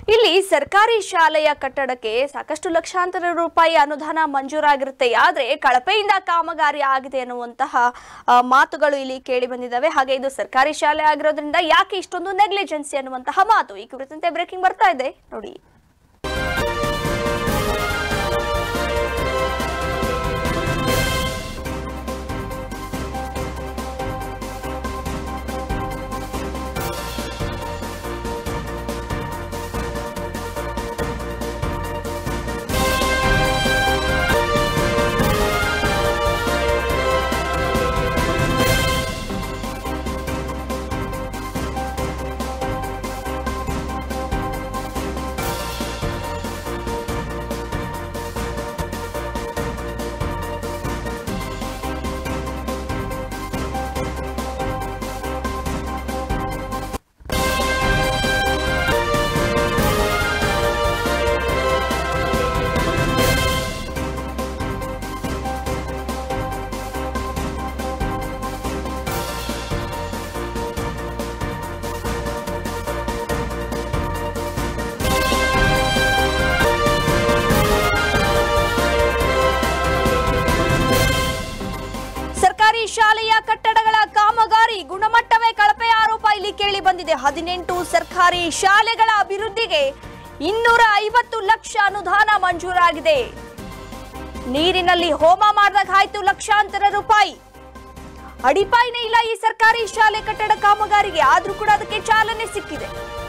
ಇಲ್ಲಿ ಸರ್ಕಾರಿ ಶಾಲೆಯ ಕಟ್ಟಡಕ್ಕೆ ಸಾಕಷ್ಟು ಲಕ್ಷಾಂತರ ರೂಪಾಯಿ ಅನುದಾನ ಮಂಜೂರಾಗಿರುತ್ತೆ ಆದ್ರೆ ಕಳಪೆಯಿಂದ ಕಾಮಗಾರಿ ಆಗಿದೆ ಅನ್ನುವಂತಹ ಆ, ಮಾತುಗಳು ಇಲ್ಲಿ ಕೇಳಿ ಬಂದಿದ್ದಾವೆ ಹಾಗೆ ಇದು ಸರ್ಕಾರಿ ಶಾಲೆ ಆಗಿರೋದ್ರಿಂದ ಯಾಕೆ ಇಷ್ಟೊಂದು ನೆಗ್ಲಿಜೆನ್ಸಿ ಅನ್ನುವಂತಹ ಮಾತು ಈ ಕುರಿತಂತೆ ಬ್ರೇಕಿಂಗ್ ಬರ್ತಾ ಇದೆ ನೋಡಿ ಸರ್ಕಾರಿ ಶಾಲೆಯ ಕಟ್ಟಡಗಳ ಕಾಮಗಾರಿ ಗುಣಮಟ್ಟವೇ ಕಳಪೆ ಆರೋಪ ಇಲ್ಲಿ ಕೇಳಿ ಬಂದಿದೆ ಹದಿನೆಂಟು ಸರ್ಕಾರಿ ಶಾಲೆಗಳ ಅಭಿವೃದ್ಧಿಗೆ ಇನ್ನೂರ ಐವತ್ತು ಲಕ್ಷ ಅನುದಾನ ಮಂಜೂರಾಗಿದೆ ನೀರಿನಲ್ಲಿ ಹೋಮ ಮಾಡಿದಾಗ ಆಯ್ತು ಲಕ್ಷಾಂತರ ರೂಪಾಯಿ ಅಡಿಪಾಯಿನೇ ಇಲ್ಲ ಈ ಸರ್ಕಾರಿ ಶಾಲೆ ಕಟ್ಟಡ ಕಾಮಗಾರಿಗೆ ಆದ್ರೂ ಕೂಡ ಅದಕ್ಕೆ ಚಾಲನೆ ಸಿಕ್ಕಿದೆ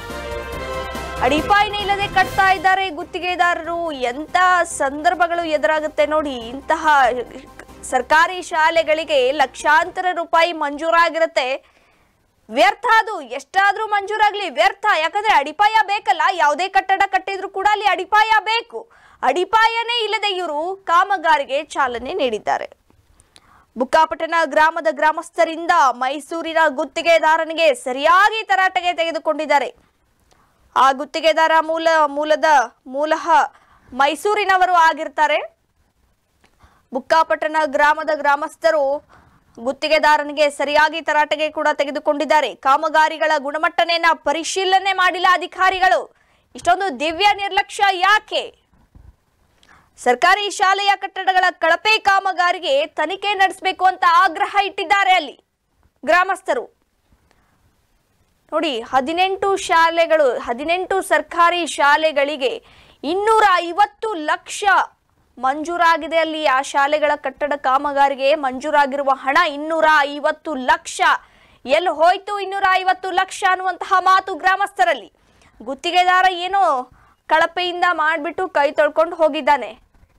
ಅಡಿಪಾಯಿನೇ ಇಲ್ಲದೆ ಕಟ್ತಾ ಇದ್ದಾರೆ ಗುತ್ತಿಗೆದಾರರು ಎಂತ ಸಂದರ್ಭಗಳು ಎದುರಾಗುತ್ತೆ ನೋಡಿ ಇಂತಹ ಸರ್ಕಾರಿ ಶಾಲೆಗಳಿಗೆ ಲಕ್ಷಾಂತರ ರೂಪಾಯಿ ಮಂಜೂರಾಗಿರುತ್ತೆ ವ್ಯರ್ಥ ಅದು ಎಷ್ಟಾದ್ರೂ ಮಂಜೂರಾಗ್ಲಿ ವ್ಯರ್ಥ ಯಾಕಂದ್ರೆ ಅಡಿಪಾಯ ಬೇಕಲ್ಲ ಯಾವುದೇ ಕಟ್ಟಡ ಕಟ್ಟಿದ್ರು ಕೂಡ ಅಲ್ಲಿ ಅಡಿಪಾಯ ಬೇಕು ಅಡಿಪಾಯನೇ ಇಲ್ಲದೆ ಇವರು ಕಾಮಗಾರಿಗೆ ಚಾಲನೆ ನೀಡಿದ್ದಾರೆ ಬುಕ್ಕಾಪಟ್ಟಣ ಗ್ರಾಮದ ಗ್ರಾಮಸ್ಥರಿಂದ ಮೈಸೂರಿನ ಗುತ್ತಿಗೆದಾರನಿಗೆ ಸರಿಯಾಗಿ ತರಾಟೆಗೆ ತೆಗೆದುಕೊಂಡಿದ್ದಾರೆ ಆ ಗುತ್ತಿಗೆದಾರ ಮೂಲ ಮೂಲದ ಮೂಲಃ ಮೈಸೂರಿನವರು ಆಗಿರ್ತಾರೆ ಬುಕ್ಕಾಪಟ್ಟಣ ಗ್ರಾಮದ ಗ್ರಾಮಸ್ಥರು ಗುತ್ತಿಗೆದಾರನಿಗೆ ಸರಿಯಾಗಿ ತರಾಟೆಗೆ ಕೂಡ ತೆಗೆದುಕೊಂಡಿದ್ದಾರೆ ಕಾಮಗಾರಿಗಳ ಗುಣಮಟ್ಟನೆಯನ್ನ ಪರಿಶೀಲನೆ ಮಾಡಿಲ್ಲ ಅಧಿಕಾರಿಗಳು ಇಷ್ಟೊಂದು ದಿವ್ಯ ನಿರ್ಲಕ್ಷ್ಯ ಯಾಕೆ ಸರ್ಕಾರಿ ಶಾಲೆಯ ಕಟ್ಟಡಗಳ ಕಳಪೆ ಕಾಮಗಾರಿಗೆ ತನಿಖೆ ನಡೆಸಬೇಕು ಅಂತ ಆಗ್ರಹ ಇಟ್ಟಿದ್ದಾರೆ ಅಲ್ಲಿ ಗ್ರಾಮಸ್ಥರು ನೋಡಿ ಹದಿನೆಂಟು ಶಾಲೆಗಳು ಹದಿನೆಂಟು ಸರ್ಕಾರಿ ಶಾಲೆಗಳಿಗೆ ಇನ್ನೂರ ಐವತ್ತು ಲಕ್ಷ ಮಂಜೂರಾಗಿದೆ ಅಲ್ಲಿ ಆ ಶಾಲೆಗಳ ಕಟ್ಟಡ ಕಾಮಗಾರಿಗೆ ಮಂಜೂರಾಗಿರುವ ಹಣ ಇನ್ನೂರ ಐವತ್ತು ಲಕ್ಷ ಎಲ್ಲಿ ಹೋಯ್ತು ಇನ್ನೂರ ಐವತ್ತು ಲಕ್ಷ ಅನ್ನುವಂತಹ ಮಾತು ಗ್ರಾಮಸ್ಥರಲ್ಲಿ ಗುತ್ತಿಗೆದಾರ ಏನೋ ಕಳಪೆಯಿಂದ ಮಾಡಿಬಿಟ್ಟು ಕೈ ತೊಳ್ಕೊಂಡು ಹೋಗಿದ್ದಾನೆ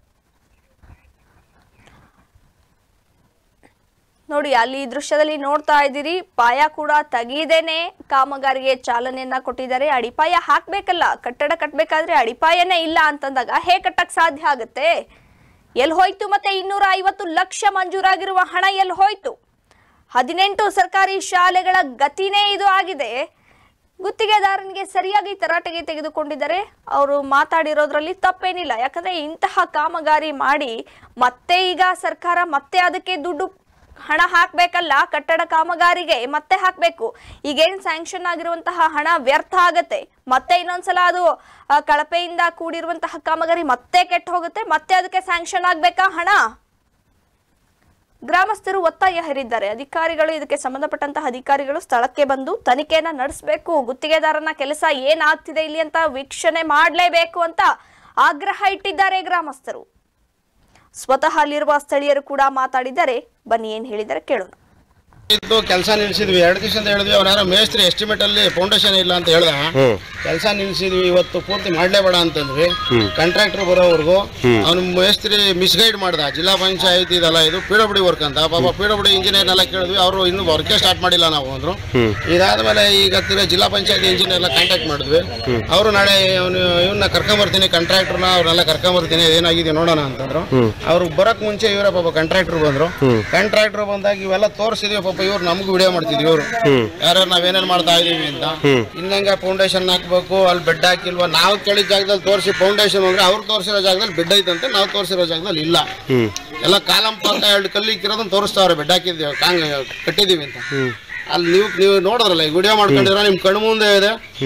ನೋಡಿ ಅಲ್ಲಿ ಈ ದೃಶ್ಯದಲ್ಲಿ ನೋಡ್ತಾ ಇದ್ದೀರಿ ಪಾಯ ಕೂಡ ತೆಗೀದೇನೆ ಕಾಮಗಾರಿಗೆ ಚಾಲನೆಯನ್ನ ಕೊಟ್ಟಿದ್ದಾರೆ ಅಡಿಪಾಯ ಹಾಕ್ಬೇಕಲ್ಲ ಕಟ್ಟಡ ಕಟ್ಬೇಕಾದ್ರೆ ಅಡಿಪಾಯನೇ ಇಲ್ಲ ಅಂತಂದಾಗ ಹೇಗೆ ಕಟ್ಟಕ್ ಸಾಧ್ಯ ಆಗುತ್ತೆ ಎಲ್ಲಿ ಹೋಯ್ತು ಮತ್ತೆ ಇನ್ನೂರ ಐವತ್ತು ಲಕ್ಷ ಮಂಜೂರಾಗಿರುವ ಹಣ ಎಲ್ಲಿ ಹೋಯ್ತು ಹದಿನೆಂಟು ಸರ್ಕಾರಿ ಶಾಲೆಗಳ ಗತಿನೇ ಇದು ಆಗಿದೆ ಗುತ್ತಿಗೆದಾರನಿಗೆ ಸರಿಯಾಗಿ ತರಾಟೆಗೆ ತೆಗೆದುಕೊಂಡಿದ್ದಾರೆ ಅವರು ಮಾತಾಡಿರೋದ್ರಲ್ಲಿ ತಪ್ಪೇನಿಲ್ಲ ಯಾಕಂದ್ರೆ ಇಂತಹ ಕಾಮಗಾರಿ ಮಾಡಿ ಮತ್ತೆ ಈಗ ಸರ್ಕಾರ ಮತ್ತೆ ಅದಕ್ಕೆ ದುಡ್ಡು ಹಣ ಹಾಕ್ಬೇಕಲ್ಲ ಕಟ್ಟಡ ಕಾಮಗಾರಿಗೆ ಮತ್ತೆ ಹಾಕ್ಬೇಕು ಈಗೇನ್ ಸ್ಯಾಂಕ್ಷನ್ ಆಗಿರುವಂತಹ ಹಣ ವ್ಯರ್ಥ ಆಗತ್ತೆ ಮತ್ತೆ ಇನ್ನೊಂದ್ಸಲ ಅದು ಆ, ಕಳಪೆಯಿಂದ ಕೂಡಿರುವಂತಹ ಕಾಮಗಾರಿ ಮತ್ತೆ ಕೆಟ್ಟ ಹೋಗುತ್ತೆ ಮತ್ತೆ ಅದಕ್ಕೆ ಸ್ಯಾಂಕ್ಷನ್ ಆಗ್ಬೇಕಾ ಹಣ ಗ್ರಾಮಸ್ಥರು ಒತ್ತಾಯ ಹೇರಿದ್ದಾರೆ ಅಧಿಕಾರಿಗಳು ಇದಕ್ಕೆ ಸಂಬಂಧಪಟ್ಟಂತಹ ಅಧಿಕಾರಿಗಳು ಸ್ಥಳಕ್ಕೆ ಬಂದು ತನಿಖೆಯನ್ನ ನಡೆಸಬೇಕು ಗುತ್ತಿಗೆದಾರನ ಕೆಲಸ ಏನಾಗ್ತಿದೆ ಇಲ್ಲಿ ಅಂತ ವೀಕ್ಷಣೆ ಮಾಡಲೇಬೇಕು ಅಂತ ಆಗ್ರಹ ಇಟ್ಟಿದ್ದಾರೆ ಗ್ರಾಮಸ್ಥರು ಸ್ವತಃ ಅಲ್ಲಿರುವ ಸ್ಥಳೀಯರು ಕೂಡ ಮಾತಾಡಿದ್ದಾರೆ ಬನ್ನಿ ಏನ್ ಹೇಳಿದ್ದಾರೆ ಕೇಳೋಣ ಇದ್ದು ಕೆಲಸ ನಿಲ್ಸಿದ್ವಿ ಎರಡು ದಿವಸದಿಂದ ಹೇಳಿದ್ವಿ ಅವ್ರು ಯಾರೋ ಮೇಸ್ತ್ರಿ ಎಸ್ಟಿಮೇಟ್ ಅಲ್ಲಿ ಫೌಂಡೇಶನ್ ಇಲ್ಲ ಅಂತ ಹೇಳ್ದ ಕೆಲಸ ನಿಲ್ಸಿದ್ವಿ ಇವತ್ತು ಪೂರ್ತಿ ಮಾಡ್ಲೇಬೇಡ ಅಂತಂದ್ವಿ ಕಾಂಟ್ರಾಕ್ಟರ್ ಬರೋವರೆಗೂ ಅವ್ನು ಮೇಸ್ತ್ರಿ ಮಿಸ್ಗೈಡ್ ಮಾಡ್ದ ಜಿಲ್ಲಾ ಪಂಚಾಯತ್ ಇದಲ್ಲ ಇದು ಪಿ ಡಬ್ಲ್ಯೂ ವರ್ಕ್ ಅಂತ ಪಾಪ ಪಿ ಡಬ್ಲ್ಯೂ ಇಂಜಿನಿಯರ್ ಎಲ್ಲ ಕೇಳಿದ್ವಿ ಅವರು ಇನ್ನೂ ವರ್ಕೇ ಸ್ಟಾರ್ಟ್ ಮಾಡಿಲ್ಲ ನಾವು ಅಂದ್ರು ಇದಾದ್ಮೇಲೆ ಈಗ ತಿರ್ಗಾ ಜಿಲ್ಲಾ ಪಂಚಾಯತ್ ಇಂಜಿನಿಯರ್ ಎಲ್ಲ ಕಾಂಟ್ಯಾಕ್ಟ್ ಮಾಡಿದ್ವಿ ಅವರು ನಾಳೆ ಅವನು ಇವನ್ನ ಕರ್ಕೊಂಬರ್ತೀನಿ ಕಾಂಟ್ರಾಕ್ಟರ್ನ ಅವ್ರನ್ನೆಲ್ಲ ಕರ್ಕೊಂಬರ್ತೀನಿ ಏನಾಗಿದೆ ನೋಡೋಣ ಅಂತಂದ್ರು ಅವ್ರು ಬರಕ್ ಮುಂಚೆ ಇವರೇ ಪಾಪ ಕಾಂಟ್ರಾಕ್ಟರ್ ಬಂದ್ರು ಕಾಂಟ್ರಾಕ್ಟರ್ ಬಂದಾಗ ಇವೆಲ್ಲ ತೋರಿಸಿದ್ವಿ ಪಾಪ ಇವ್ರು ನಮ್ಗೂ ವಿಡಿಯೋ ಮಾಡ್ತಿದ್ವಿ ಇವರು ಯಾರ್ಯಾರು ನಾವೇನೇನ್ ಮಾಡ್ತಾ ಇದೀವಿ ಅಂತ ಇನ್ನಂಗೆ ಫೌಂಡೇಶನ್ ಹಾಕ್ಬೇಕು ಅಲ್ಲಿ ಬೆಡ್ ಹಾಕಿಲ್ವಾ ನಾವು ಕೇಳಿದ ಜಾಗದಲ್ಲಿ ತೋರಿಸಿ ಫೌಂಡೇಶನ್ ಅಂದ್ರೆ ಅವ್ರು ತೋರಿಸಿರೋ ಜಾಗದಲ್ಲಿ ಬೆಡ್ ಐತಂತೆ ನಾವು ತೋರಿಸಿರೋ ಜಾಗದಲ್ಲಿ ಇಲ್ಲ ಎಲ್ಲ ಕಾಲಂ ಪಕ್ಕ ಎರಡು ಕಲ್ಲು ಇಕ್ಕಿರೋದನ್ನ ತೋರಿಸ್ತಾವ್ರೆ ಬೆಡ್ ಹಾಕಿದ್ವಿ ಕಾಂಗ್ ಕಟ್ಟಿದೀವಿ ಅಂತ ಅಲ್ಲಿ ನೀವು ನೀವು ನೋಡಿದ್ರಲ್ಲ ಈಗ ವಿಡಿಯೋ ಮಾಡ್ಕೊಂಡಿರೋ ನಿಮ್ ಕಣ್ಣು ಮುಂದೆ ಇದೆ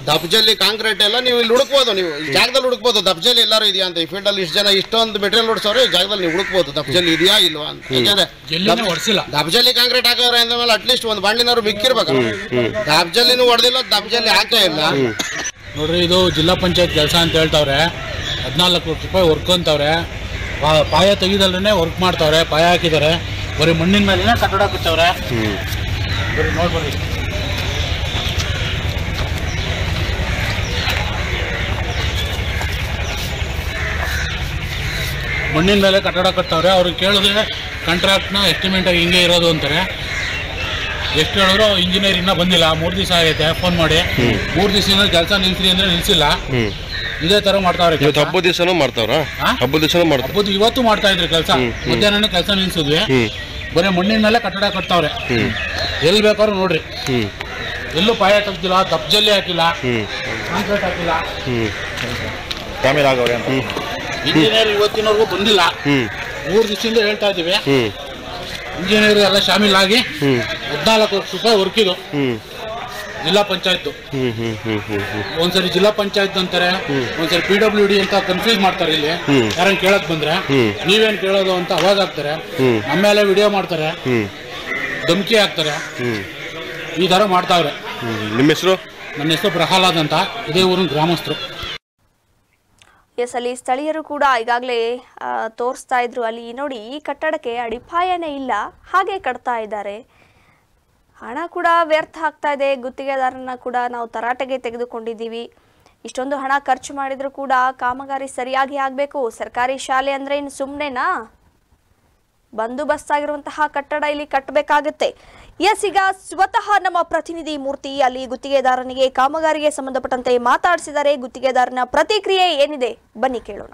ದಪ್ಜಲ್ಲಿ ಕಾಂಕ್ರೀಟ್ ಎಲ್ಲ ನೀವು ಇಲ್ಲಿ ಹುಡುಕ್ಬೋದು ನೀವು ಈ ಜಾಗದಲ್ಲಿ ಹುಡುಕ್ಬೋದು ದಪ್ಜಲ್ಲಿ ಎಲ್ಲರೂ ಇದೆಯಾ ಅಂತ ಈ ಫೀಲ್ಡ್ ಅಲ್ಲಿ ಇಷ್ಟು ಜನ ಇಷ್ಟೊಂದು ಮೆಟೀರಿಯಲ್ ಹುಡ್ಸೋರು ಈ ಜಾಗದಲ್ಲಿ ನೀವು ಹುಡುಕ್ಬೋದು ದಪ್ಜಲ್ಲಿ ಇದೆಯಾ ಇಲ್ವಾ ಅಂತ ಯಾಕಂದ್ರೆ ಎಲ್ಲಿನೂ ಹೊಡ್ಸಿಲ್ಲ ದಬ್ಜಲ್ಲಿ ಕಾಂಕ್ರೀಟ್ ಹಾಕೋರೆ ಅಂದ ಮೇಲೆ ಅಟ್ಲೀಸ್ಟ್ ಒಂದು ಬಂಡಿನವ್ರು ಮಿಕ್ಕಿರ್ಬೇಕು ದಬ್ಜಲ್ಲಿನೂ ಹೊಡೆದಿಲ್ಲ ದಬ್ಜಲ್ಲಿ ಹಾಕೇ ಇಲ್ಲ ನೋಡ್ರಿ ಇದು ಜಿಲ್ಲಾ ಪಂಚಾಯತ್ ಕೆಲಸ ಅಂತ ಹೇಳ್ತಾವ್ರೆ ಹದಿನಾಲ್ಕು ಲಕ್ಷ ರೂಪಾಯಿ ವರ್ಕ್ ಅಂತವ್ರೆ ಪಾ- ಪಾಯ ತೆಗಿದಲ್ದೇ ವರ್ಕ್ ಮಾಡ್ತಾವ್ರೆ ಪಾಯ ಹಾಕಿದ್ದಾರೆ ಬರೀ ಮಣ್ಣಿನ ಮೇಲೆ ಕಟ್ಟಡ ಕಟ್ಟವ್ರೆ ಬರೀ ನೋಡ್ಬರ್ರಿ ಮಣ್ಣಿನ ಮೇಲೆ ಕಟ್ಟಡ ಕಟ್ತಾವ್ರೆ ಅವ್ರಿಗೆ ಕೇಳಿದ್ರೆ ಕಾಂಟ್ರಾಕ್ಟ್ನ ಎಸ್ಟಿಮೇಟ್ ಆಗಿ ಹಿಂಗೆ ಇರೋದು ಅಂತಾರೆ ಎಷ್ಟು ಹೇಳಿದ್ರು ಇಂಜಿನಿಯರ್ ಇನ್ನೂ ಬಂದಿಲ್ಲ ಮೂರು ದಿವಸ ಆಗೈತೆ ಫೋನ್ ಮಾಡಿ ಮೂರು ದಿವಸದಿಂದ ಕೆಲಸ ನಿಲ್ಸ್ರಿ ಅಂದ್ರೆ ನಿಲ್ಸಿಲ್ಲ ಇದೇ ತರ ಮಾಡ್ತಾವ್ರೆ ಇವತ್ತು ಕೆಲ್ಸ. ಹಬ್ಬದ ದಿವಸನೂ ಮಾಡ್ತಾವ್ರ ಹಾ? ಹಬ್ಬದ ದಿವಸನೂ ಮಾಡ್ತಾರ ಹಬ್ಬದ ಇವತ್ತು ಮಾಡ್ತಾ ಇದ್ರು ಕೆಲಸ ಮಧ್ಯಾಹ್ನ ಕೆಲಸ ನಿಲ್ಸಿದ್ವಿ ಬರೀ ಮಣ್ಣಿನ ಮೇಲೆ ಕಟ್ಟಡ ಕಟ್ತಾವ್ರೆ ಎಲ್ಲಿ ಬೇಕಾದ್ರೂ ನೋಡ್ರಿ ಹ್ಮ್ ಎಲ್ಲೂ ಪಾಯ ತೆಗ್ದಿಲ್ಲ ತಪ್ಜಲ್ಲಿ ಹಾಕಿಲ್ಲ ಹ್ಮ್ ಕಾಂಕ್ರೀಟ್ ಹಾಕಿಲ್ಲ ಹ್ಮ್ ಕ್ಯಾಮೆರಾ ಆಗವ್ರೆ ಅಂತ ಇಂಜಿನಿಯರ್ ಇವತ್ತಿನವರೆಗೂ ಬಂದಿಲ್ಲ ಹ್ಮ್ ಮೂರು ದಿವಸದಿಂದ ಹೇಳ್ತಾ ಇದೀವಿ ಹ್ಮ್ ಇಂಜಿನಿಯರ್ ಎಲ್ಲ ಶಾಮಿಲ್ ಆಗಿ ಹ್ಮ್ ಹದಿನಾಲ್ಕು ಲಕ್ಷ ರೂಪಾಯಿ ವರ್ಕ್ ಇದು ಹ್ಮ್ ಜಿಲ್ಲಾ ಪಂಚಾಯತ್ ಹ್ಮ್ ಹ್ಮ್ ಹ್ಮ್ ಹ್ಮ್ ಹ್ಮ್ ಒಂದ್ಸರಿ ಜಿಲ್ಲಾ ಪಂಚಾಯತ್ ಅಂತಾರೆ ಒಂದ್ಸರಿ ಪಿ ಡಬ್ಲ್ಯೂ ಡಿ ಅಂತ ಕನ್ಫ್ಯೂಸ್ ಮಾಡ್ತಾರೆ ಇಲ್ಲಿ ಹ್ಮ್. ಯಾರನ್ನ ಕೇಳಕ್ ಬಂದ್ರೆ ಹ್ಮ್. ನೀವೇನ್ ಕೇಳೋದು ಅಂತ ಅವಾಗ ಹಾಕ್ತಾರೆ ಹ್ಮ್. ನಮ್ಮ ಮೇಲೆ ವಿಡಿಯೋ ಮಾಡ್ತಾರೆ ಹ್ಮ್ ಧಮಕಿ ಹಾಕ್ತಾರೆ ಹ್ಮ್ ಈ ತರ ಮಾಡ್ತಾವ್ರೆ ಹ್ಮ್ ನಿಮ್ಮ ಹೆಸರು ನನ್ನ ಹೆಸರು ಪ್ರಹ್ಲಾದ್ ಅಂತ ಇದೇ ಊರಿನ ಗ್ರಾಮಸ್ಥರು ಎಸ್ ಅಲ್ಲಿ ಸ್ಥಳೀಯರು ಕೂಡ ಈಗಾಗಲೇ ತೋರಿಸ್ತಾ ಇದ್ರು ಅಲ್ಲಿ ನೋಡಿ ಈ ಕಟ್ಟಡಕ್ಕೆ ಅಡಿಪಾಯನೇ ಇಲ್ಲ ಹಾಗೆ ಕಟ್ತಾ ಇದ್ದಾರೆ ಹಣ ಕೂಡ ವ್ಯರ್ಥ ಆಗ್ತಾ ಇದೆ ಗುತ್ತಿಗೆದಾರನ ಕೂಡ ನಾವು ತರಾಟೆಗೆ ತೆಗೆದುಕೊಂಡಿದ್ದೀವಿ ಇಷ್ಟೊಂದು ಹಣ ಖರ್ಚು ಮಾಡಿದ್ರು ಕೂಡ ಕಾಮಗಾರಿ ಸರಿಯಾಗಿ ಆಗಬೇಕು ಸರ್ಕಾರಿ ಶಾಲೆ ಅಂದ್ರೆ ಇನ್ನು ಸುಮ್ಮನೆನಾ ಬಂದೋಬಸ್ತಾಗಿರುವಂತಹ ಕಟ್ಟಡ ಇಲ್ಲಿ ಕಟ್ಟಬೇಕಾಗುತ್ತೆ ಎಸ್ ಈಗ ಸ್ವತಃ ನಮ್ಮ ಪ್ರತಿನಿಧಿ ಮೂರ್ತಿ ಅಲ್ಲಿ ಗುತ್ತಿಗೆದಾರನಿಗೆ ಕಾಮಗಾರಿಗೆ ಸಂಬಂಧಪಟ್ಟಂತೆ ಮಾತಾಡಿಸಿದ್ದಾರೆ ಗುತ್ತಿಗೆದಾರನ ಪ್ರತಿಕ್ರಿಯೆ ಏನಿದೆ ಬನ್ನಿ ಕೇಳೋಣ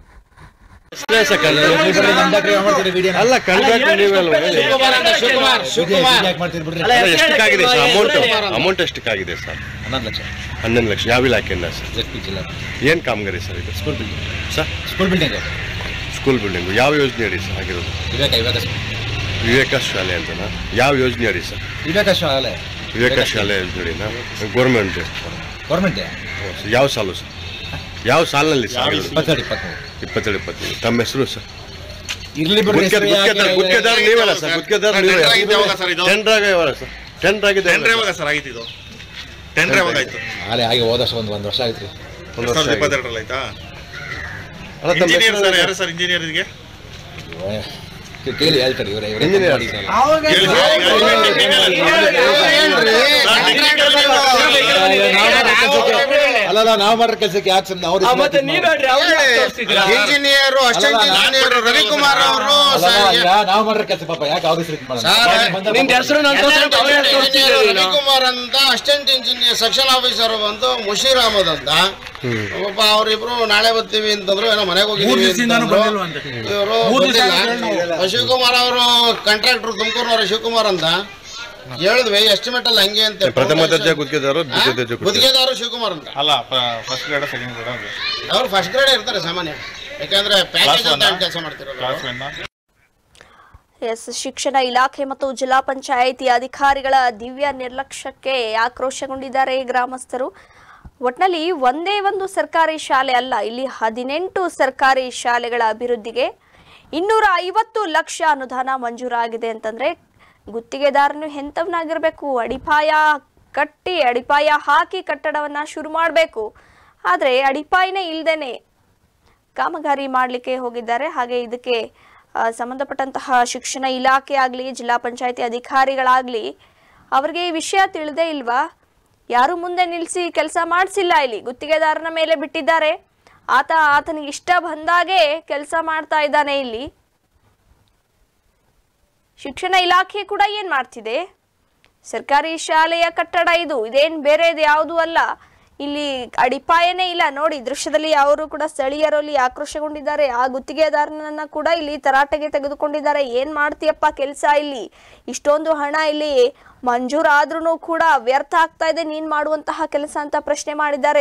ಅಲ್ಲ ಕಾಂಟ್ರಾಕ್ಟ್ ನೀವಲ್ವಾ ಹೇಳಿ. ಶಿವಕುಮಾರ್ ಅಂತ ಶಿವಕುಮಾರ್ ಶಿವಕುಮಾರ್ ಅಲ್ಲ, ಎಷ್ಟಕ್ಕಾಗಿದೆ ಸರ್ ಅಮೌಂಟ್ ಅಮೌಂಟ್ ಎಷ್ಟಕ್ಕಾಗಿದೆ ಸರ್ ಹನ್ನೊಂದು ಲಕ್ಷ ಹನ್ನೊಂದು ಲಕ್ಷ ಯಾವ ಇಲಾಖೆಯಿಂದ ಸರ್ ಜೆಡ್ ಪಿ ಜಿಲ್ಲಾ ಏನು ಕಾಮಗಾರಿ ಸರ್ ಇದು school building sir school building school building ಯಾವ ಯೋಜನೆ ಅಡಿ ಸರ್ ಆಗಿರೋದು ವಿವೇಕ ವಿವೇಕ ವಿವೇಕ ಶಾಲೆ ಅಂತನಾ ಯಾವ ಯೋಜನೆ ಅಡಿ ಸರ್ ವಿವೇಕ ಶಾಲೆ ವಿವೇಕ ಶಾಲೆ ಯೋಜನೆನಾ ಗೌರ್ಮೆಂಟ್ ಗೌರ್ಮೆಂಟ್ ಯಾವ ಸಾಲು ಸರ್ ಯಾವ ಸಾಲಿನಲ್ಲಿ ಸರ್ ಆಗಿರೋದು? ಇಪ್ಪತ್ತೆರಡು ಇಪ್ಪತ್ಮೂರು ಇಪ್ಪತ್ತೆರಡು ಇಪ್ಪತ್ತೈದು ತಮ್ಮ ಹೆಸರು ಸರ್ ಇರ್ಲಿ ಬಿಡ್ರಿ ಗುತ್ತಿಗೆ- ಹೆಸರು ಯಾಕೆ- ಗುತ್ತಿಗೆದಾರ ಗುತ್ತಿಗೆದಾರ ನೀವಲ್ಲ ಸರ್ ಗುತ್ತಿಗೆದಾರ ನೀವೇ ಟೆಂಡರ್ ಆಗಿದ್ದು ಯಾವಾಗ ಸರ್ ಇದು? ಟೆಂಡರ್ ಆಗಿದೆಯಲ್ಲ ಸರ್ ಟೆಂಡರ್ ಆಗಿದೆ ಟೆಂಡ್ರ್ ಯಾವಾಗ ಸರ್ ಆಗಿತ್ತು ಇದು ಟೆಂಡ್ರ್ ಯಾವಾಗ ಆಯ್ತು ಹಾಲೆ ಹಾಗೆ ಹೋದ ವರ್ಷ ಒಂದು ಒಂದು ವರ್ಷ ಆಯ್ತು ರೀ ಒಂದು ಎರಡ್ ವರ್ಷ ಸಾವಿರದ ಆಗಿದೆ. ಇಪ್ಪತ್ತೆರಡರಲ್ಲಿ ಆಯ್ತಾ ಅಲ್ಲ, ತಮ್ಮ ಇಂಜಿನಿಯರ್ ಹೆಸರು ಸರ್ ಯಾರು ಸರ್ ಇಂಜಿನಿಯರ್ ಇದಕ್ಕೆ ಕೇಳಿ ಹೇಳ್ತಾರೆ ಇವರೇ ಇವರೇ Engineer. ಮಾಡಿದ್ರಲ್ಲ. ಹೇಳಿ ಸರ್, ಈಗ ಅಲ್ಲಲ್ಲ ನಾವು ಮಾಡೋ ಕೆಲಸಕ್ಕೆ ಯಾಕೆ ಸುಮ್ಮನೆ ಅವ್ರು ಇಂಜಿನಿಯರ್ ಅಸಿಸ್ಟೆಂಟ್ ಇಂಜಿನಿಯರ್ ರವಿಕುಮಾರ್ ಅವರು ನಾವು ಮಾಡೋ ಕೆಲಸ ಪಾಪ ಯಾಕೆ ಅವ್ರ ಹೆಸರು ರವಿಕುಮಾರ್ ಅಂತ ಅಸಿಸ್ಟೆಂಟ್ ಇಂಜಿನಿಯರ್ ಸೆಕ್ಷನ್ ಆಫೀಸರ್ ಬಂದು ಮುಷೀರ್ ಅಹಮದ್ ಅಂತ ಒಬ್ಬ ಅವರಿಬ್ರು ನಾಳೆ ಬರ್ತೀವಿ ಅಂತಂದ್ರು ಏನೋ ಮನೆಗೆ ಮೂರ್ ಹೋಗಿದ್ದೀವಿ ದಿವಸದಿಂದಾನು ಅಂತಂದ್ರು. ಬಂದಿಲ್ವಂತೆ. ಇವರು ಮೂರ್ ದಿವ್ಸ ಬಂದಿಲ್ಲ ಶಿವಕುಮಾರ್ ಅವರು ಕಾಂಟ್ರಾಕ್ಟರ್ ತುಮಕೂರಿನವರು ಶಿವಕುಮಾರ್ ಅಂತ ಹೇಳಿದ್ವಿ ಎಸ್ಟಿಮೇಟ್ ಅಲ್ಲಿ ಹಂಗೆ ಅಂತ ಪ್ರಥಮ ದರ್ಜೆ ಗುತ್ತಿಗೆದಾರರು ದ್ವಿತೀಯ ದರ್ಜೆ ಗುತ್ತಿಗೆ ಗುತ್ತಿಗೆದಾರರು ಶಿವಕುಮಾರ್ ಅಂತ ಅಲ್ಲ ಫಸ್ಟ್ ಗ್ರೇಡ್ ಸೆಕೆಂಡ್ ಗ್ರೇಡ್ ಅವ್ರು ಫಸ್ಟ್ ಗ್ರೇಡ್ ಇರ್ತಾರೆ ಸಾಮಾನ್ಯ ಯಾಕಂದ್ರೆ ಪ್ಯಾಕೇಜ್ ಅಂತ one. ಕೆಲಸ ಮಾಡ್ತಿರೋದು ಕ್ಲಾಸ್ ಒನ್ ಎಸ್ ಶಿಕ್ಷಣ ಇಲಾಖೆ ಮತ್ತು ಜಿಲ್ಲಾ ಪಂಚಾಯಿತಿ ಅಧಿಕಾರಿಗಳ ದಿವ್ಯ ನಿರ್ಲಕ್ಷ್ಯಕ್ಕೆ ಆಕ್ರೋಶಗೊಂಡಿದ್ದಾರೆ ಗ್ರಾಮಸ್ಥರು ಒಟ್ನಲ್ಲಿ ಒಂದೇ ಒಂದು ಸರ್ಕಾರಿ ಶಾಲೆ ಅಲ್ಲ ಇಲ್ಲಿ ಹದಿನೆಂಟು ಸರ್ಕಾರಿ ಶಾಲೆಗಳ ಅಭಿವೃದ್ಧಿಗೆ ಇನ್ನೂರ ಐವತ್ತು ಲಕ್ಷ ಅನುದಾನ ಮಂಜೂರಾಗಿದೆ ಅಂತಂದ್ರೆ ಗುತ್ತಿಗೆದಾರನು ಎಂಥವನಾಗಿರ್ಬೇಕು ಅಡಿಪಾಯ ಕಟ್ಟಿ ಅಡಿಪಾಯ ಹಾಕಿ ಕಟ್ಟಡವನ್ನ ಶುರು ಮಾಡಬೇಕು ಆದರೆ ಅಡಿಪಾಯನೇ ಇಲ್ದೇನೆ ಕಾಮಗಾರಿ ಮಾಡಲಿಕ್ಕೆ ಹೋಗಿದ್ದಾರೆ ಹಾಗೆ ಇದಕ್ಕೆ ಆ, ಸಂಬಂಧಪಟ್ಟಂತಹ ಶಿಕ್ಷಣ ಇಲಾಖೆ ಆಗಲಿ ಜಿಲ್ಲಾ ಪಂಚಾಯತಿ ಅಧಿಕಾರಿಗಳಾಗಲಿ ಅವರಿಗೆ ಈ ವಿಷಯ ತಿಳಿದೇ ಇಲ್ವಾ ಯಾರು ಮುಂದೆ ನಿಲ್ಲಿಸಿ ಕೆಲಸ ಮಾಡಿಸಿಲ್ಲ ಇಲ್ಲಿ ಗುತ್ತಿಗೆದಾರನ ಮೇಲೆ ಬಿಟ್ಟಿದ್ದಾರೆ ಆತ ಆತನಿಗೆ ಇಷ್ಟ ಬಂದಾಗೆ ಕೆಲಸ ಮಾಡ್ತಾ ಇದ್ದಾನೆ ಇಲ್ಲಿ ಶಿಕ್ಷಣ ಇಲಾಖೆ ಕೂಡ ಏನ್ ಮಾಡ್ತಿದೆ ಸರ್ಕಾರಿ ಶಾಲೆಯ ಕಟ್ಟಡ ಇದು ಇದೇನ್ ಬೇರೆದು ಯಾವುದು ಅಲ್ಲ ಇಲ್ಲಿ ಅಡಿಪಾಯನೇ ಇಲ್ಲ ನೋಡಿ ದೃಶ್ಯದಲ್ಲಿ ಅವರು ಕೂಡ ಸ್ಥಳೀಯರಲ್ಲಿ ಆಕ್ರೋಶಗೊಂಡಿದ್ದಾರೆ ಆ ಗುತ್ತಿಗೆದಾರನನ್ನ ಕೂಡ ಇಲ್ಲಿ ತರಾಟೆಗೆ ತೆಗೆದುಕೊಂಡಿದ್ದಾರೆ ಏನ್ ಮಾಡ್ತೀಯಪ್ಪ ಕೆಲಸ ಇಲ್ಲಿ ಇಷ್ಟೊಂದು ಹಣ ಇಲ್ಲಿ ಮಂಜೂರಾದ್ರೂ ಕೂಡ ವ್ಯರ್ಥ ಆಗ್ತಾ ಇದೆ ನೀನ್ ಮಾಡುವಂತಹ ಕೆಲಸ ಅಂತ ಪ್ರಶ್ನೆ ಮಾಡಿದ್ದಾರೆ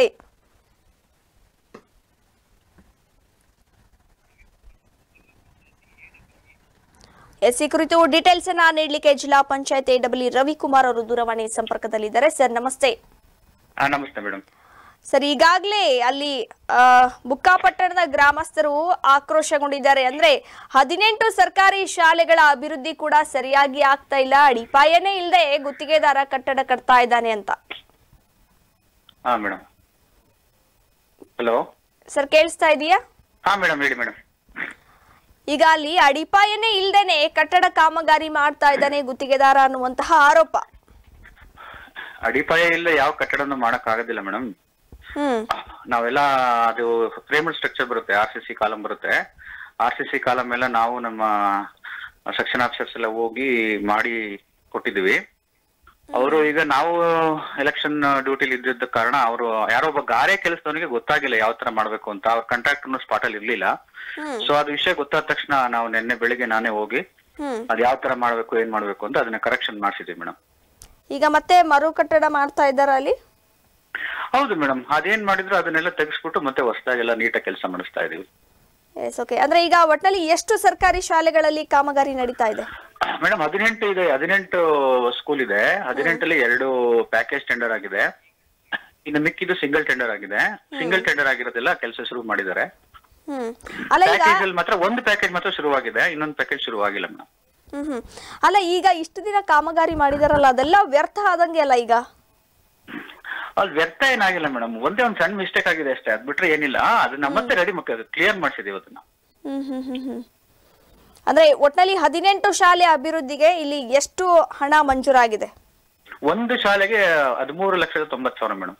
ಎಸ್ ಈ ಕುರಿತು ಡೀಟೇಲ್ಸ್ ಅನ್ನ ನೀಡಲಿಕ್ಕೆ ಜಿಲ್ಲಾ ಪಂಚಾಯತ್ ಎ ಡಬ್ಲ್ಯೂ ರವಿಕುಮಾರ್ ಅವರು ದೂರವಾಣಿ ಸಂಪರ್ಕದಲ್ಲಿದ್ದಾರೆ ಸರ್ ನಮಸ್ತೆ ಹಾ ನಮಸ್ತೆ ಮೇಡಮ್ ಸರ್ ಈಗಾಗಲೇ ಅಲ್ಲಿ ಆ, ಬುಕ್ಕಾಪಟ್ಟಣದ ಗ್ರಾಮಸ್ಥರು ಆಕ್ರೋಶಗೊಂಡಿದ್ದಾರೆ ಅಂದ್ರೆ ಹದಿನೆಂಟು ಸರ್ಕಾರಿ ಶಾಲೆಗಳ ಅಭಿವೃದ್ಧಿ ಕೂಡ ಸರಿಯಾಗಿ ಆಗ್ತಾ ಇಲ್ಲ ಅಡಿಪಾಯನೇ ಇಲ್ಲದೆ ಗುತ್ತಿಗೆದಾರ ಕಟ್ಟಡ ಕಟ್ತಾ ಇದ್ದಾನೆ ಅಂತ ಹಾ ಮೇಡಮ್ ಹಲೋ ಸರ್ ಕೇಳಿಸ್ತಾ ಇದೆಯಾ ಹಾ ಮೇಡಮ್ ಹೇಳಿ ಮೇಡಮ್ ಈಗ ಅಲ್ಲಿ ಅಡಿಪಾಯನೇ ಇಲ್ದೇನೆ ಕಟ್ಟಡ ಕಾಮಗಾರಿ ಮಾಡ್ತಾ ಇದ್ದಾನೆ ಗುತ್ತಿಗೆದಾರ ಅನ್ನುವಂತಹ ಆರೋಪ ಅಡಿಪಾಯ ಇಲ್ಲ ಯಾವ ಕಟ್ಟಡನೂ ಮಾಡಕ್ ಆಗೋದಿಲ್ಲ ಮೇಡಮ್ ಹ್ಮ್ ನಾವೆಲ್ಲ ಅದು ಫ್ರೇಮಡ್ ಸ್ಟ್ರಕ್ಚರ್ ಬರುತ್ತೆ ಆರ್ ಸಿ ಸಿ ಕಾಲಮ್ ಬರುತ್ತೆ ಆರ್ ಸಿ ಸಿ ಕಾಲಮ್ ಎಲ್ಲ ನಾವು ನಮ್ಮ ಸೆಕ್ಷನ್ ಆಫೀಸರ್ಸ್ ಎಲ್ಲ ಹೋಗಿ ಮಾಡಿ ಕೊಟ್ಟಿದ್ದೀವಿ ಅವರು ಈಗ ನಾವು ಎಲೆಕ್ಷನ್ ಡ್ಯೂಟಿಲಿ ಇದ್ದಿದ್ದ ಕಾರಣ ಅವರು ಯಾರೋ ಒಬ್ಬ ಗಾರೆ ಕೆಲಸದವನಿಗೆ ಗೊತ್ತಾಗಿಲ್ಲ ಯಾವ ತರ ಮಾಡ್ಬೇಕು ಅಂತ ಅವ್ರ ಕಾಂಟ್ರಾಕ್ಟರ್ನು ಸ್ಪಾಟ್ ಅಲ್ಲಿ ಇರ್ಲಿಲ್ಲ ಹ್ಮ್ ಸೊ ಅದು ವಿಷಯ ಗೊತ್ತಾದ ತಕ್ಷಣ ನಾವು ನಿನ್ನೆ ಬೆಳಿಗ್ಗೆ ನಾನೇ ಹೋಗಿ ಹ್ಮ್ ಅದ್ ಯಾವ ತರ ಮಾಡ್ಬೇಕು ಏನ್ ಮಾಡ್ಬೇಕು ಅಂತ ಅದನ್ನ ಕರೆಕ್ಷನ್ ಮಾಡಿಸಿದ್ವಿ ಮೇಡಮ್ ಈಗ ಮತ್ತೆ ಮರು ಕಟ್ಟಡ ಮಾಡ್ತಾ ಇದ್ದಾರ ಅಲ್ಲಿ ಹೌದು ಮೇಡಮ್ ಅದೇನ್ ಮಾಡಿದ್ರು ಅದನ್ನೆಲ್ಲ ತೆಗೆಸ್ಬಿಟ್ಟು ಮತ್ತೆ ಹೊಸದಾಗೆಲ್ಲ ನೀಟಾಗಿ ಕೆಲಸ ಮಾಡಿಸ್ತಾ ಇದೀವಿ ಎಸ್ ಓಕೆ ಅಂದ್ರೆ ಈಗ ಒಟ್ನಲ್ಲಿ ಎಷ್ಟು ಸರ್ಕಾರಿ ಶಾಲೆಗಳಲ್ಲಿ ಕಾಮಗಾರಿ ನಡೀತಾ ಇದೆ ಮೇಡಮ್ ಹದಿನೆಂಟು ಇದೆ ಹದಿನೆಂಟು ಸ್ಕೂಲ್ ಇದೆ ಹದಿನೆಂಟಲ್ಲಿ ಎರಡು ಪ್ಯಾಕೇಜ್ ಟೆಂಡರ್ ಆಗಿದೆ ಇನ್ನು ಮಿಕ್ಕಿದ್ದು ಸಿಂಗಲ್ ಟೆಂಡರ್ ಆಗಿದೆ ಸಿಂಗಲ್ ಟೆಂಡರ್ ಆಗಿರೋದೆಲ್ಲ ಕೆಲಸ ಶುರು ಮಾಡಿದ್ದಾರೆ ಹ್ಮ್ ಅಲ್ಲ ಈಗ ಪ್ಯಾಕೇಜ್ ಅಲ್ಲಿ ಮಾತ್ರ ಒಂದು ಪ್ಯಾಕೇಜ್ ಮಾತ್ರ ಶುರುವಾಗಿದೆ ಇನ್ನೊಂದು ಪ್ಯಾಕೇಜ್ ಶುರುವಾಗಿಲ್ಲ ಮೇಡಮ್ ಹ್ಮ್ ಹ್ಮ್ ಅಲ್ಲ ಈಗ ಇಷ್ಟು ದಿನ ಕಾಮಗಾರಿ ಮಾಡಿದಾರಲ್ಲ ಅದೆಲ್ಲ ವ್ಯರ್ಥ ಆದಂಗೆ ಅಲ್ಲ ಈಗ ಅಲ್ಲಿ ವ್ಯರ್ಥ ಏನಾಗಿಲ್ಲ ಮೇಡಮ್ ಒಂದೇ ಒಂದು ಸಣ್ಣ ಮಿಸ್ಟೇಕ್ ಆಗಿದೆ ಅಷ್ಟೇ ಅದ್ ಬಿಟ್ರೆ ಏನಿಲ್ಲ ಅದನ್ನ ಮತ್ತೆ ರೆಡಿ ಕ್ಲಿಯರ್ ಮಾಡಿಸಿದೀವಿ ಅದನ್ನ ಹ್ಮ್ ಹ್ಮ್ ಹ್ಮ್ ಹ್ಮ್ ಅಂದ್ರೆ ಒಟ್ನಲ್ಲಿ ಹದಿನೆಂಟು ಶಾಲೆ ಅಭಿವೃದ್ಧಿಗೆ ಇಲ್ಲಿ ಎಷ್ಟು ಹಣ ಮಂಜೂರಾಗಿದೆ ಒಂದು ಶಾಲೆಗೆ ಹದಿಮೂರು ಲಕ್ಷದ ತೊಂಬತ್ತು ಸಾವಿರ ಮೇಡಮ್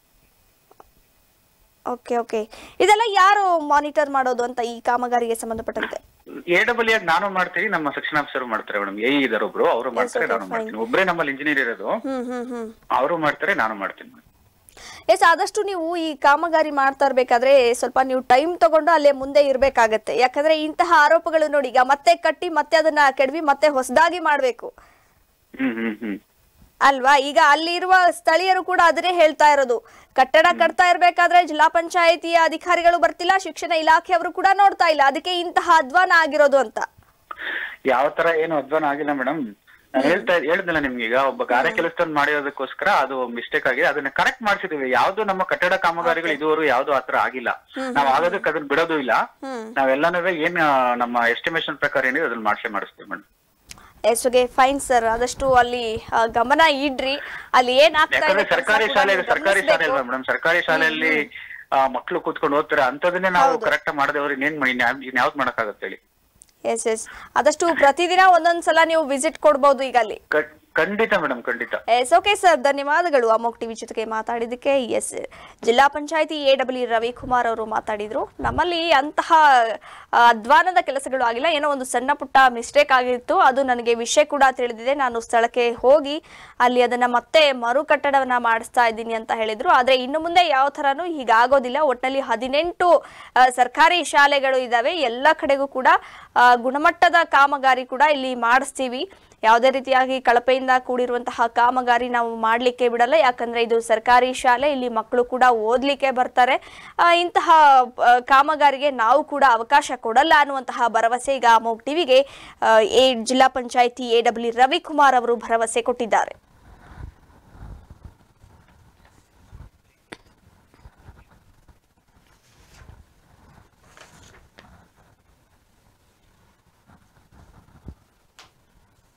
ಓಕೆ ಓಕೆ ಇದೆಲ್ಲ ಯಾರು ಮಾನಿಟರ್ ಮಾಡೋದು ಅಂತ ಈ ಕಾಮಗಾರಿಗೆ ಸಂಬಂಧಪಟ್ಟಂತೆ ಎ ಡಬಲ್ ಆಗಿ ನಾನು ಮಾಡ್ತೀನಿ ನಮ್ಮ ಸೆಕ್ಷನ್ ಆಫೀಸರ್ ಮಾಡ್ತಾರೆ ಮೇಡಮ್ ಎ ಇದಾರೆ ಒಬ್ರು ಅವರು ಮಾಡ್ತಾರೆ okay, ನಾನು fine. ಮಾಡ್ತೀನಿ ಒಬ್ಬರೇ ನಮ್ಮಲ್ಲಿ ಇಂಜಿನಿಯರ್ ಇರೋದು ಹ್ಮ್ ಹ್ಮ್ ಹ್ಮ್ ಅವರು ಮಾಡ್ತಾರೆ ನಾನು ಮಾಡ್ತೀನಿ madam. ಎಸ್ ಆದಷ್ಟು ನೀವು ಈ ಕಾಮಗಾರಿ ಮಾಡ್ತಾ ಇರ್ಬೇಕಾದ್ರೆ ಸ್ವಲ್ಪ ನೀವು ಟೈಮ್ ತಗೊಂಡು ಅಲ್ಲೇ ಮುಂದೆ ಇರ್ಬೇಕಾಗತ್ತೆ ಯಾಕಂದ್ರೆ ಇಂತಹ ಆರೋಪಗಳು ನೋಡಿ ಈಗ ಮತ್ತೆ ಕಟ್ಟಿ ಮತ್ತೆ ಅದನ್ನ ಕೆಡವಿ ಮತ್ತೆ ಹೊಸದಾಗಿ ಮಾಡ್ಬೇಕು ಹ್ಮ್ ಹ್ಮ್ ಹ್ಮ್ ಅಲ್ವಾ ಈಗ ಅಲ್ಲಿರುವ ಸ್ಥಳೀಯರು ಕೂಡ ಅದನ್ನೇ ಹೇಳ್ತಾ ಇರೋದು ಕಟ್ಟಡ ಕಟ್ತಾ ಇರ್ಬೇಕಾದ್ರೆ ಜಿಲ್ಲಾ ಪಂಚಾಯಿತಿಯ ಅಧಿಕಾರಿಗಳು ಬರ್ತಿಲ್ಲ ಶಿಕ್ಷಣ ಇಲಾಖೆಯವರು ಕೂಡ ನೋಡ್ತಾ ಇಲ್ಲ ಅದಕ್ಕೆ ಇಂತಹ ಅಧ್ವಾನ ಆಗಿರೋದು ಅಂತ ಯಾವ ತರ ಏನು ಅಧ್ವಾನ ಆಗಿಲ್ಲ ಮೇಡಮ್ ನಾನು ಹೇಳ್ತಾ ಹೇಳಿದ್ನಲ್ಲ ನಿಮ್ಗೆ ಈಗ ಒಬ್ಬ ಗಾರೆ ಕೆಲಸದನ್ನ ಮಾಡಿರೋದಕ್ಕೋಸ್ಕರ ಅದು ಮಿಸ್ಟೇಕ್ ಆಗಿದೆ ಅದನ್ನ ಕರೆಕ್ಟ್ ಮಾಡಿಸಿದೀವಿ ಯಾವ್ದು ನಮ್ಮ ಕಟ್ಟಡ ಕಾಮಗಾರಿಗಳು ಇದುವರೆಗೂ ಯಾವ್ದು ಆತರ ಆಗಿಲ್ಲ ನಾವ್ ಆಗೋದಕ್ಕೆ ಅದನ್ನ ಬಿಡೋದು ಇಲ್ಲ ಹ್ಮ್ ನಾವೆಲ್ಲಾನು ಏನ್ ಆ, ನಮ್ಮ ಎಸ್ಟಿಮೇಶನ್ ಪ್ರಕಾರ ಏನಿದೆ ಅದನ್ನ ಮಾಡಿಸೇ ಮಾಡಿಸ್ತೀವಿ ಮೇಡಮ್ ಎಸ್ಗೆ ಫೈನ್ ಸರ್ ಆದಷ್ಟು ಅಲ್ಲಿ ಆ, ಗಮನ ಇಡ್ರಿ ಅಲ್ಲಿ ಏನ್ ಆಗ್ತಾ ಯಾಕಂದ್ರೆ ಇದೆ ಸರ್ಕಾರಿ ಕೆಲ್ಸ ಕೂಡ ಶಾಲೆ ನೀವು ಸರ್ಕಾರಿ ಶಾಲೆ ಗಮನಿಸ್ಬೇಕು. ಅಲ್ವಾ ಮೇಡಮ್ ಸರ್ಕಾರಿ ಶಾಲೆಯಲ್ಲಿ ಆ, ಮಕ್ಳು ಕೂತ್ಕೊಂಡು ಓದ್ತಾರೆ ಅಂತದನ್ನೇ ನಾವು ಹೌದು. ಕರೆಕ್ಟ್ ಮಾಡದೆ ಅವ್ರಿಗೆ ಇನ್ನೇನ್ ಇನ್ಯಾವ್ದು ಮಾಡಕ್ಕಾಗತ್ತೆ ಹೇಳಿ ಎಸ್ ಎಸ್ ಆದಷ್ಟು ಪ್ರತಿದಿನ ಒಂದೊಂದ್ ಸಲ ನೀವು ವಿಸಿಟ್ ಕೊಡ್ಬೋದು ಈಗ ಅಲ್ಲಿ ಕ- ಖಂಡಿತ ಮೇಡಮ್ ಖಂಡಿತ ಎಸ್ ಓಕೆ ಸರ್ ಧನ್ಯವಾದಗಳು ಅಮೋಕ್ ಟಿವಿ ಜೊತೆಗೆ ಮಾತಾಡಿದ್ದಕ್ಕೆ ಎಸ್ ಜಿಲ್ಲಾ ಪಂಚಾಯತಿ ಎ ಡಬ್ಲ್ಯೂ ರವಿಕುಮಾರ್ ಅವರು ಮಾತಾಡಿದ್ರು ನಮ್ಮಲ್ಲಿ ಅಂತಹ ಆ, ಅಧ್ವಾನದ ಕೆಲಸಗಳು ಆಗಿಲ್ಲ ಏನೋ ಒಂದು ಸಣ್ಣ ಪುಟ್ಟ ಮಿಸ್ಟೇಕ್ ಆಗಿತ್ತು ಅದು ನನಗೆ ವಿಷಯ ಕೂಡ ತಿಳಿದಿದೆ ನಾನು ಸ್ಥಳಕ್ಕೆ ಹೋಗಿ ಅಲ್ಲಿ ಅದನ್ನ ಮತ್ತೆ ಮರು ಕಟ್ಟಡವನ್ನ ಮಾಡಿಸ್ತಾ ಇದ್ದೀನಿ ಅಂತ ಹೇಳಿದ್ರು ಆದ್ರೆ ಇನ್ನು ಮುಂದೆ ಯಾವ ಥರನೂ ಹೀಗಾಗೋದಿಲ್ಲ ಒಟ್ಟಿನಲ್ಲಿ ಹದಿನೆಂಟು ಆ, ಸರ್ಕಾರಿ ಶಾಲೆಗಳು ಇದ್ದಾವೆ ಎಲ್ಲ ಕಡೆಗೂ ಕೂಡ ಆ, ಗುಣಮಟ್ಟದ ಕಾಮಗಾರಿ ಕೂಡ ಇಲ್ಲಿ ಮಾಡಿಸ್ತೀವಿ ಯಾವುದೇ ರೀತಿಯಾಗಿ ಕಳಪೆಯಿಂದ ಕೂಡಿರುವಂತಹ ಕಾಮಗಾರಿ ನಾವು ಮಾಡಲಿಕ್ಕೆ ಬಿಡಲ್ಲ ಯಾಕಂದ್ರೆ ಇದು ಸರ್ಕಾರಿ ಶಾಲೆ ಇಲ್ಲಿ ಮಕ್ಕಳು ಕೂಡ ಓದ್ಲಿಕ್ಕೆ ಬರ್ತಾರೆ ಆ, ಇಂತಹ ಆ, ಕಾಮಗಾರಿಗೆ ನಾವು ಕೂಡ ಅವಕಾಶ ಕೊಡಲ್ಲ ಅನ್ನುವಂತಹ ಭರವಸೆ ಈಗ ಅಮೋಗ್ ಟಿವಿಗೆ ಎ ಜಿಲ್ಲಾ ಪಂಚಾಯಿತಿ ಎ ಡಬ್ಲ್ಯೂ ರವಿಕುಮಾರ್ ಅವರು ಭರವಸೆ ಕೊಟ್ಟಿದ್ದಾರೆ